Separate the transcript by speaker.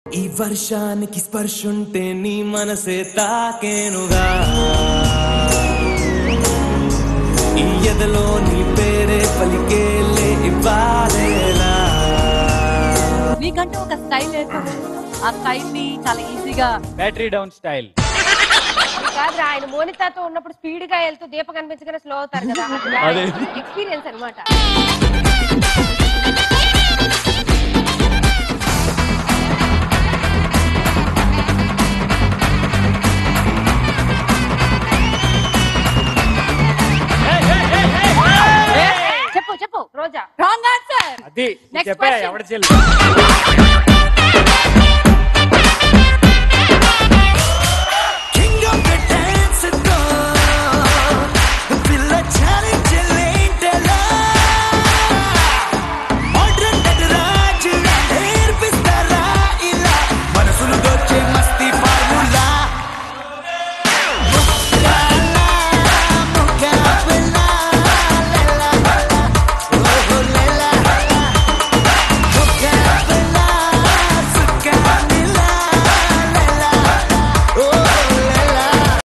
Speaker 1: ఈ వర్షానికి స్పర్శుంటే నీ మనసే తాకేనుగా ఈ ఎదలో నీ పేరే పలికేలే ఇవ్వాలేలా
Speaker 2: నీకంటూ ఒక స్టైల్ ఏర్పడింది ఆ స్టైల్ ని చాలా ఈజీగా
Speaker 3: బ్యాటరీ డౌన్ స్టైల్
Speaker 4: కాదు ఆయన మోనితాతో ఉన్నప్పుడు స్పీడ్ గా వెళ్తూ దీప కనిపించగానే స్లో అవుతారు కదా
Speaker 3: అదే.
Speaker 4: ఎక్స్పీరియన్స్ అనమాట చెప్పు చెప్పు రోజా
Speaker 2: రాంగ్ ఆన్సర్
Speaker 3: అది
Speaker 4: Next
Speaker 3: చెప్పా
Speaker 4: question.
Speaker 3: ఎవడ చెల్లి